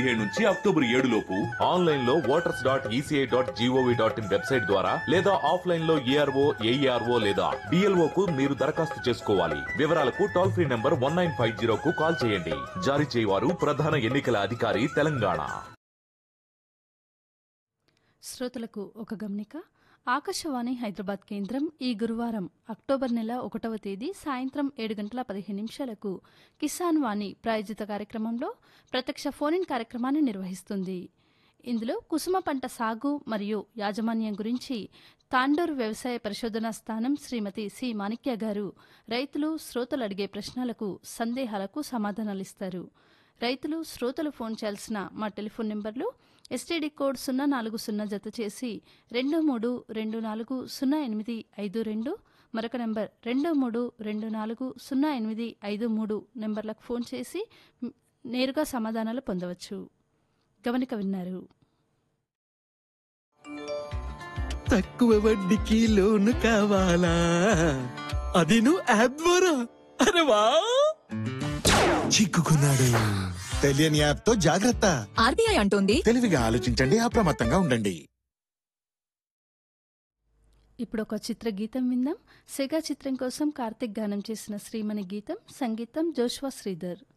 పదిహేడు నుంచి అక్టోబర్ ఏడు లోపు ఆన్లైన్ లో voters dot ECI dot GOV dot in website ద్వారా లేదా ఆఫ్లైన్ లో ఏఆర్ఓ ఏఈఆర్ఓ లేదా డిఎల్ఓ కు మీరు దరఖాస్తు చేసుకోవాలి వివరాలకు toll free number one nine five zero కు కాల్ చేయండి జారీ చేయవారు ప్రధాన ఎన్నికల అధికారి తెలంగాణ శ్రోతలకు ఒక గమనిక ఆకాశవాణి హైదరాబాద్ కేంద్రం ఈ గురువారం అక్టోబర్ నెల ఒకటవ తేదీ సాయంత్రం ఏడు గంటల పదిహేను నిమిషాలకు కిసాన్ వాణి ప్రాయోజిత కార్యక్రమంలో ప్రత్యక్ష ఫోన్ ఇన్ కార్యక్రమాన్ని నిర్వహిస్తుంది ఇందులో కుసుమ పంట సాగు మరియు యాజమాన్యం గురించి తాండూరు వ్యవసాయ పరిశోధనా స్థానం శ్రీమతి సి మాణిక్య గారు రైతులు శ్రోతలు అడిగే ప్రశ్నలకు సందేహాలకు సమాధానాలిస్తారు రైతులు శ్రోతలు ఫోన్ చేయాల్సిన మా టెలిఫోన్ నెంబర్లు ఎస్టీడీ కోడ్ సున్నా నాలుగు సున్నా జత చేసి రెండు మూడు రెండు నాలుగు సున్నా ఎనిమిది ఐదు రెండు మరొక నెంబర్ రెండు మూడు రెండు నాలుగు సున్నా ఎనిమిది ఐదు మూడు నెంబర్లకు ఫోన్ చేసి మ్, నేరుగా సమాధానాలు పొందవచ్చు గమనిక విన్నారు తక్కువ వడ్డీకి లోను కావాలా అది నువ్వు యాప్ ద్వారా అరే వా చిక్కుకున్నాడు తెలియని యాప్ తో జాగ్రత్త ఆర్బీఐ అంటోంది తెలివిగా ఆలోచించండి అప్రమత్తంగా ఉండండి ఇప్పుడు ఒక చిత్ర గీతం విందాం సెగా చిత్రం కోసం కార్తిక్ గానం చేసిన శ్రీమణి గీతం సంగీతం జోష్వా శ్రీధర్